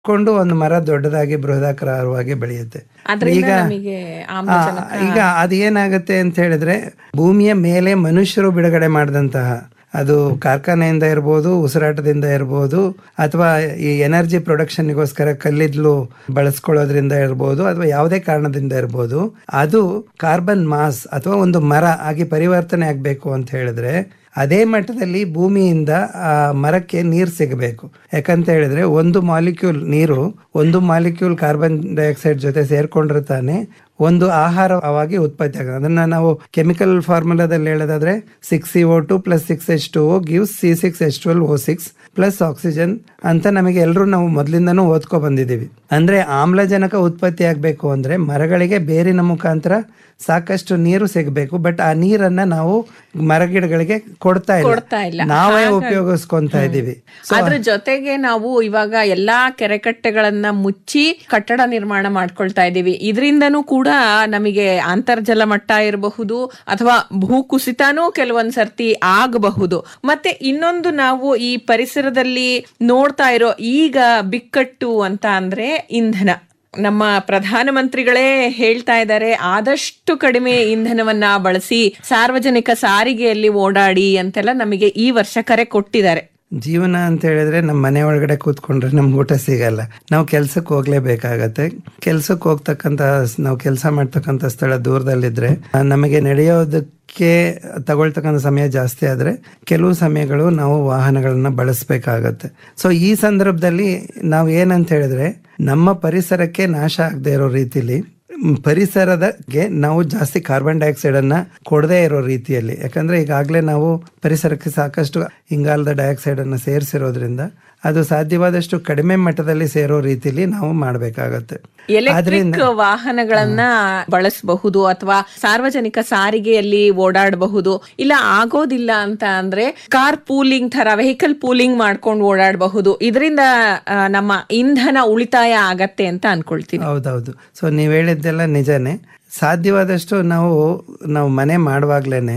ಕೊಂಡು ಒಂದು ಮರ ದೊಡ್ಡದಾಗಿ ಬೃಹದಾಕಾರವಾಗಿ ಬೆಳೆಯುತ್ತೆ ಅದರಿಂದ ಈಗ ನಮಗೆ ಆ, ಆಮ್ಲಜನಕ ಈಗ ಅದೇನಾಗುತ್ತೆ ಅಂತ ಹೇಳಿದ್ರೆ ಭೂಮಿಯ ಮೇಲೆ ಮನುಷ್ಯರು ಬಿಡುಗಡೆ ಮಾಡಿದಂತಹ ಅದು ಕಾರ್ಖಾನೆಯಿಂದ ಇರ್ಬೋದು ಉಸಿರಾಟದಿಂದ ಇರ್ಬೋದು ಅಥವಾ ಈ ಎನರ್ಜಿ ಪ್ರೊಡಕ್ಷನ್ಗೋಸ್ಕರ ಕಲ್ಲಿದ್ಲು ಬಳಸ್ಕೊಳ್ಳೋದ್ರಿಂದ ಇರ್ಬೋದು ಅಥವಾ ಯಾವುದೇ ಕಾರಣದಿಂದ ಇರ್ಬೋದು ಅದು ಕಾರ್ಬನ್ ಮಾಸ್ ಅಥವಾ ಒಂದು ಮರ ಆಗಿ ಪರಿವರ್ತನೆ ಆಗಬೇಕು ಅಂತ ಹೇಳಿದ್ರೆ ಅದೇ ಮಟ್ಟದಲ್ಲಿ ಭೂಮಿಯಿಂದ ಆ ಮರಕ್ಕೆ ನೀರು ಸಿಗಬೇಕು ಯಾಕಂತ ಹೇಳಿದ್ರೆ ಒಂದು ಮಾಲಿಕ್ಯೂಲ್ ನೀರು ಒಂದು ಮಾಲಿಕ್ಯೂಲ್ ಕಾರ್ಬನ್ ಡೈಆಕ್ಸೈಡ್ ಜೊತೆ ಸೇರ್ಕೊಂಡ್ರೆ ತಾನೆ ಒಂದು ಆಹಾರವಾಗಿ ಉತ್ಪತ್ತಿ ಆಗುತ್ತೆ ಅದನ್ನ ನಾವು ಕೆಮಿಕಲ್ ಫಾರ್ಮುಲಾದಲ್ಲಿ ಹೇಳೋದಾದ್ರೆ six C O two plus six H two O gives C six H twelve O six plus oxygen ಅಂತ ನಮಗೆ ಎಲ್ಲರೂ ನಾವು ಮೊದಲಿಂದನೂ ಓದ್ಕೊ ಬಂದಿದ್ದೀವಿ ಅಂದ್ರೆ ಆಮ್ಲಜನಕ ಉತ್ಪತ್ತಿ ಆಗಬೇಕು ಅಂದ್ರೆ ಮರಗಳಿಗೆ ಬೇರಿನ ಮುಖಾಂತರ ಸಾಕಷ್ಟು ನೀರು ಸಿಗಬೇಕು ಬಟ್ ಆ ನೀರನ್ನ ನಾವು ಮರಗಿಡಗಳಿಗೆ ಕೊಡ್ತಾ ಕೊಡ್ತಾ ಇಲ್ಲ. ಇಲ್ಲ ನಾವೇ ಉಪಯೋಗಿಸ್ಕೊಂತ ಇದ್ದೀವಿ ಅದ್ರ ಜೊತೆಗೆ ನಾವು ಇವಾಗ ಎಲ್ಲಾ ಕೆರೆಕಟ್ಟೆಗಳನ್ನ ಮುಚ್ಚಿ ಕಟ್ಟಡ ನಿರ್ಮಾಣ ಮಾಡ್ಕೊಳ್ತಾ ಇದೀವಿ ಇದರಿಂದನೂ ಕೂಡ ನಮಗೆ ಅಂತರ್ಜಲ ಮಟ್ಟ ಇರಬಹುದು ಅಥವಾ ಭೂಕುಸಿತನೂ ಕೆಲವೊಂದ್ ಸರ್ತಿ ಆಗಬಹುದು ಮತ್ತೆ ಇನ್ನೊಂದು ನಾವು ಈ ಪರಿಸರದಲ್ಲಿ ನೋಡ್ತಾ ಇರೋ ಈಗ ಬಿಕ್ಕಟ್ಟು ಅಂತ ಅಂದ್ರೆ ಇಂಧನ ನಮ್ಮ ಪ್ರಧಾನಮಂತ್ರಿಗಳೇ ಹೇಳ್ತಾ ಇದ್ದಾರೆ ಆದಷ್ಟು ಕಡಿಮೆ ಇಂಧನವನ್ನ ಬಳಸಿ ಸಾರ್ವಜನಿಕ ಸಾರಿಗೆಯಲ್ಲಿ ಓಡಾಡಿ ಅಂತೆಲ್ಲ ನಮಗೆ ಈ ವರ್ಷ ಕರೆ ಕೊಟ್ಟಿದ್ದಾರೆ ಜೀವನ ಅಂತ ಹೇಳಿದ್ರೆ ನಮ್ಮ ಮನೆ ಒಳಗಡೆ ಕೂತ್ಕೊಂಡ್ರೆ ನಮ್ಗೆ ಊಟ ಸಿಗಲ್ಲ ನಾವು ಕೆಲ್ಸಕ್ಕೆ ಹೋಗ್ಲೇಬೇಕಾಗತ್ತೆ ಕೆಲ್ಸಕ್ಕೆ ಹೋಗ್ತಕ್ಕಂತ ನಾವು ಕೆಲಸ ಮಾಡ್ತಕ್ಕಂಥ ಸ್ಥಳ ದೂರದಲ್ಲಿದ್ರೆ ಆ, ನಮಗೆ ನಡೆಯೋದಕ್ಕೆ ತಗೊಳ್ತಕ್ಕಂಥ ಸಮಯ ಜಾಸ್ತಿ ಆದ್ರೆ ಕೆಲವು ಸಮಯಗಳು ನಾವು ವಾಹನಗಳನ್ನ ಬಳಸಬೇಕಾಗತ್ತೆ ಸೊ ಈ ಸಂದರ್ಭದಲ್ಲಿ ನಾವು ಏನಂತ ಹೇಳಿದ್ರೆ ನಮ್ಮ ಪರಿಸರಕ್ಕೆ ನಾಶ ಆಗದೆ ಇರೋ ರೀತಿಲಿ ಮ್, ಪರಿಸರದಗೆ ನಾವು ಜಾಸ್ತಿ ಕಾರ್ಬನ್ ಡೈಆಕ್ಸೈಡ್ ಅನ್ನ ಕೊಡದೇ ಇರೋ ರೀತಿಯಲ್ಲಿ ಯಾಕಂದ್ರೆ ಈಗಾಗಲೇ ನಾವು ಪರಿಸರಕ್ಕೆ ಸಾಕಷ್ಟು ಇಂಗಾಲದ ಡೈಆಕ್ಸೈಡ್ ಅನ್ನ ಸೇರಿಸಿರೋದ್ರಿಂದ ಅದು ಸಾಧ್ಯವಾದಷ್ಟು ಕಡಿಮೆ ಮಟ್ಟದಲ್ಲಿ ಸೇರೋ ರೀತಿಲಿ ನಾವು ಮಾಡಬೇಕಾಗತ್ತೆ ಎಲೆಕ್ಟ್ರಿಕ್ ವಾಹನಗಳನ್ನ ಬಳಸಬಹುದು ಅಥವಾ ಸಾರ್ವಜನಿಕ ಸಾರಿಗೆಯಲ್ಲಿ ಓಡಾಡಬಹುದು ಇಲ್ಲ ಆಗೋದಿಲ್ಲ ಅಂತ ಅಂದ್ರೆ ಕಾರ್ ಪೂಲಿಂಗ್ ತರ ವೆಹಿಕಲ್ ಪೂಲಿಂಗ್ ಮಾಡ್ಕೊಂಡು ಓಡಾಡಬಹುದು ಇದರಿಂದ ಆ, ನಮ್ಮ ಇಂಧನ ಉಳಿತಾಯ ಆಗತ್ತೆ ಅಂತ ಅನ್ಕೊಳ್ತೀನಿ ಹೌದೌದು ಸೊ ನೀವು ಹೇಳಿದ್ದೆಲ್ಲ ನಿಜನೇ ಸಾಧ್ಯವಾದಷ್ಟು ನಾವು ನಾವು ಮನೆ ಮಾಡುವಾಗ್ಲೇನೆ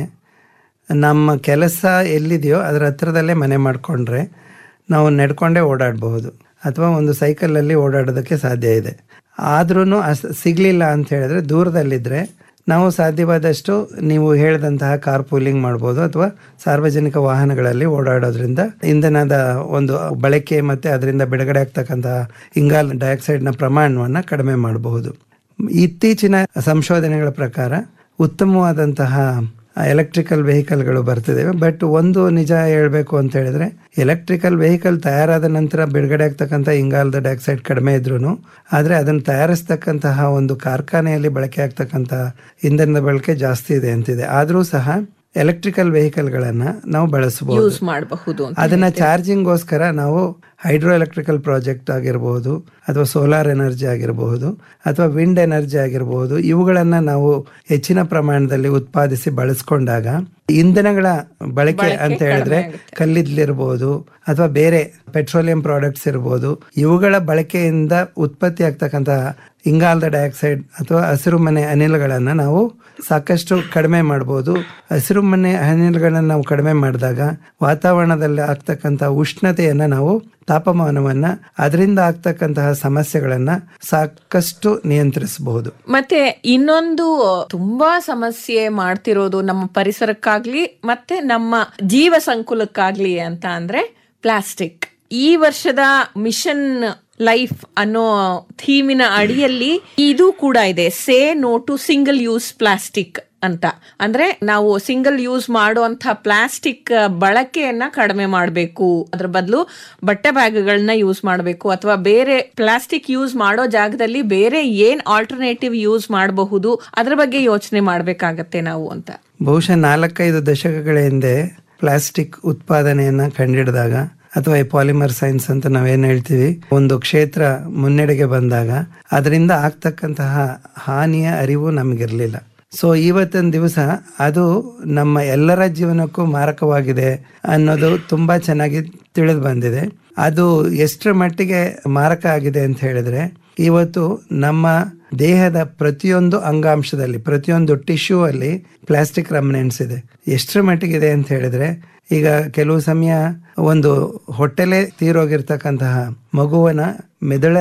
ನಮ್ಮ ಕೆಲಸ ಎಲ್ಲಿದೆಯೋ ಅದರ ಹತ್ರದಲ್ಲೇ ಮನೆ ಮಾಡಿಕೊಂಡ್ರೆ ನಾವು ನಡ್ಕೊಂಡೇ ಓಡಾಡಬಹುದು ಅಥವಾ ಒಂದು ಸೈಕಲಲ್ಲಿ ಓಡಾಡೋದಕ್ಕೆ ಸಾಧ್ಯ ಇದೆ ಆದ್ರೂ ಸಿಗಲಿಲ್ಲ ಅಂತ ಹೇಳಿದ್ರೆ ದೂರದಲ್ಲಿದ್ದರೆ ನಾವು ಸಾಧ್ಯವಾದಷ್ಟು ನೀವು ಹೇಳಿದಂತಹ ಕಾರ್ ಪೂಲಿಂಗ್ ಮಾಡ್ಬೋದು ಅಥವಾ ಸಾರ್ವಜನಿಕ ವಾಹನಗಳಲ್ಲಿ ಓಡಾಡೋದ್ರಿಂದ ಇಂಧನದ ಒಂದು ಬಳಕೆ ಮತ್ತೆ ಅದರಿಂದ ಬಿಡುಗಡೆ ಆಗ್ತಕ್ಕಂತಹ ಇಂಗಾಲ ಡೈಆಕ್ಸೈಡ್ನ ಪ್ರಮಾಣವನ್ನು ಕಡಿಮೆ ಮಾಡಬಹುದು ಇತ್ತೀಚಿನ ಸಂಶೋಧನೆಗಳ ಪ್ರಕಾರ ಉತ್ತಮವಾದಂತಹ ಎಲೆಕ್ಟ್ರಿಕಲ್ ವೆಹಿಕಲ್ಗಳು ಬರ್ತಿದ್ದಾವೆ ಬಟ್ ಒಂದು ನಿಜ ಹೇಳಬೇಕು ಅಂತ ಹೇಳಿದ್ರೆ ಎಲೆಕ್ಟ್ರಿಕಲ್ ವೆಹಿಕಲ್ ತಯಾರಾದ ನಂತರ ಬಿಡುಗಡೆ ಆಗ್ತಕ್ಕಂಥ ಇಂಗಾಲದ ಡೈಆಕ್ಸೈಡ್ ಕಡಿಮೆ ಇದ್ರೂ ಆದರೆ ಅದನ್ನು ತಯಾರಿಸ್ತಕ್ಕಂತಹ ಒಂದು ಕಾರ್ಖಾನೆಯಲ್ಲಿ ಬಳಕೆ ಆಗ್ತಕ್ಕಂತಹ ಇಂಧನದ ಬಳಕೆ ಜಾಸ್ತಿ ಇದೆ ಅಂತಿದೆ ಆದರೂ ಸಹ ಎಲೆಕ್ಟ್ರಿಕಲ್ ವೆಹಿಕಲ್ಗಳನ್ನು ನಾವು ಬಳಸಬಹುದು ಯೂಸ್ ಮಾಡಬಹುದು ಅಂತ ಅದನ್ನ ಚಾರ್ಜಿಂಗ್ಗೋಸ್ಕರ ನಾವು ಹೈಡ್ರೋ ಎಲೆಕ್ಟ್ರಿಕಲ್ ಪ್ರಾಜೆಕ್ಟ್ ಆಗಿರಬಹುದು ಅಥವಾ ಸೋಲಾರ್ ಎನರ್ಜಿ ಆಗಿರಬಹುದು ಅಥವಾ ವಿಂಡ್ ಎನರ್ಜಿ ಆಗಿರಬಹುದು ಇವುಗಳನ್ನ ನಾವು ಹೆಚ್ಚಿನ ಪ್ರಮಾಣದಲ್ಲಿ ಉತ್ಪಾದಿಸಿ ಬಳಸ್ಕೊಂಡಾಗ ಇಂಧನಗಳ ಬಳಕೆ ಅಂತ ಹೇಳಿದ್ರೆ ಕಲ್ಲಿದ್ಲಿರ್ಬೋದು ಅಥವಾ ಬೇರೆ ಪೆಟ್ರೋಲಿಯಂ ಪ್ರಾಡಕ್ಟ್ಸ್ ಇರ್ಬೋದು ಇವುಗಳ ಬಳಕೆಯಿಂದ ಉತ್ಪತ್ತಿ ಆಗ್ತಕ್ಕಂತಹ ಇಂಗಾಲದ ಡೈಆಕ್ಸೈಡ್ ಅಥವಾ ಹಸಿರು ಮನೆ ಅನಿಲಗಳನ್ನ ನಾವು ಸಾಕಷ್ಟು ಕಡಿಮೆ ಮಾಡ್ಬೋದು ಹಸಿರು ಮನೆ ಅನಿಲಗಳನ್ನ ನಾವು ಕಡಿಮೆ ಮಾಡಿದಾಗ ವಾತಾವರಣದಲ್ಲಿ ಆಗ್ತಕ್ಕಂಥ ಉಷ್ಣತೆಯನ್ನ ನಾವು ತಾಪಮಾನವನ್ನ ಅದರಿಂದ ಆಗ್ತಕ್ಕಂತಹ ಸಮಸ್ಯೆಗಳನ್ನ ಸಾಕಷ್ಟು ನಿಯಂತ್ರಿಸಬಹುದು ಮತ್ತೆ ಇನ್ನೊಂದು ತುಂಬಾ ಸಮಸ್ಯೆ ಮಾಡ್ತಿರೋದು ನಮ್ಮ ಪರಿಸರಕ್ಕಾಗ್ಲಿ ಮತ್ತೆ ನಮ್ಮ ಜೀವ ಸಂಕುಲಕ್ಕಾಗ್ಲಿ ಅಂತ ಅಂದ್ರೆ ಪ್ಲಾಸ್ಟಿಕ್ ಈ ವರ್ಷದ ಮಿಷನ್ ಲೈಫ್ ಅನ್ನೋ ಥೀಮಿನ ಅಡಿಯಲ್ಲಿ ಇದು ಕೂಡ ಇದೆ say no to single use plastic ಅಂತ ಅಂದ್ರೆ ನಾವು ಸಿಂಗಲ್ ಯೂಸ್ ಮಾಡುವಂತ ಪ್ಲಾಸ್ಟಿಕ್ ಬಳಕೆಯನ್ನ ಕಡಿಮೆ ಮಾಡಬೇಕು ಅದ್ರ ಬದಲು ಬಟ್ಟೆ ಬ್ಯಾಗ್ಗಳನ್ನ ಯೂಸ್ ಮಾಡಬೇಕು ಅಥವಾ ಬೇರೆ ಪ್ಲಾಸ್ಟಿಕ್ ಯೂಸ್ ಮಾಡೋ ಜಾಗದಲ್ಲಿ ಬೇರೆ ಏನ್ ಆಲ್ಟರ್ನೇಟಿವ್ ಯೂಸ್ ಮಾಡಬಹುದು ಅದ್ರ ಬಗ್ಗೆ ಯೋಚನೆ ಮಾಡ್ಬೇಕಾಗತ್ತೆ ನಾವು ಅಂತ ಬಹುಶಃ ನಾಲ್ಕೈದು ದಶಕಗಳ ಹಿಂದೆ ಪ್ಲಾಸ್ಟಿಕ್ ಉತ್ಪಾದನೆಯನ್ನ ಕಂಡಿಡಿದಾಗ ಅಥವಾ ಈ ಪಾಲಿಮರ್ ಸೈನ್ಸ್ ಅಂತ ನಾವೇನ್ ಹೇಳ್ತೀವಿ ಒಂದು ಕ್ಷೇತ್ರ ಮುನ್ನಡೆಗೆ ಬಂದಾಗ ಅದರಿಂದ ಆಗ್ತಕ್ಕಂತಹ ಹಾನಿಯ ಅರಿವು ನಮಗಿರ್ಲಿಲ್ಲ ಸೊ ಇವತ್ತಿನ ದಿವಸ ಅದು ನಮ್ಮ ಎಲ್ಲರ ಜೀವನಕ್ಕೂ ಮಾರಕವಾಗಿದೆ ಅನ್ನೋದು ತುಂಬಾ ಚೆನ್ನಾಗಿ ತಿಳಿದು ಬಂದಿದೆ ಅದು ಎಷ್ಟರ ಮಟ್ಟಿಗೆ ಮಾರಕ ಆಗಿದೆ ಅಂತ ಹೇಳಿದ್ರೆ ಇವತ್ತು ನಮ್ಮ ದೇಹದ ಪ್ರತಿಯೊಂದು ಅಂಗಾಂಶದಲ್ಲಿ ಪ್ರತಿಯೊಂದು ಟಿಶ್ಯೂ ಅಲ್ಲಿ ಪ್ಲಾಸ್ಟಿಕ್ ರಮನೆಂಟ್ಸ್ ಇದೆ ಎಷ್ಟರ ಮಟ್ಟಿಗಿದೆ ಅಂತ ಹೇಳಿದ್ರೆ ಈಗ ಕೆಲವು ಸಮಯ ಒಂದು ಹೊಟ್ಟೆಲೆ ತೀರೋಗಿರ್ತಕ್ಕಂತಹ ಮಗುವನ ಮೆದುಳ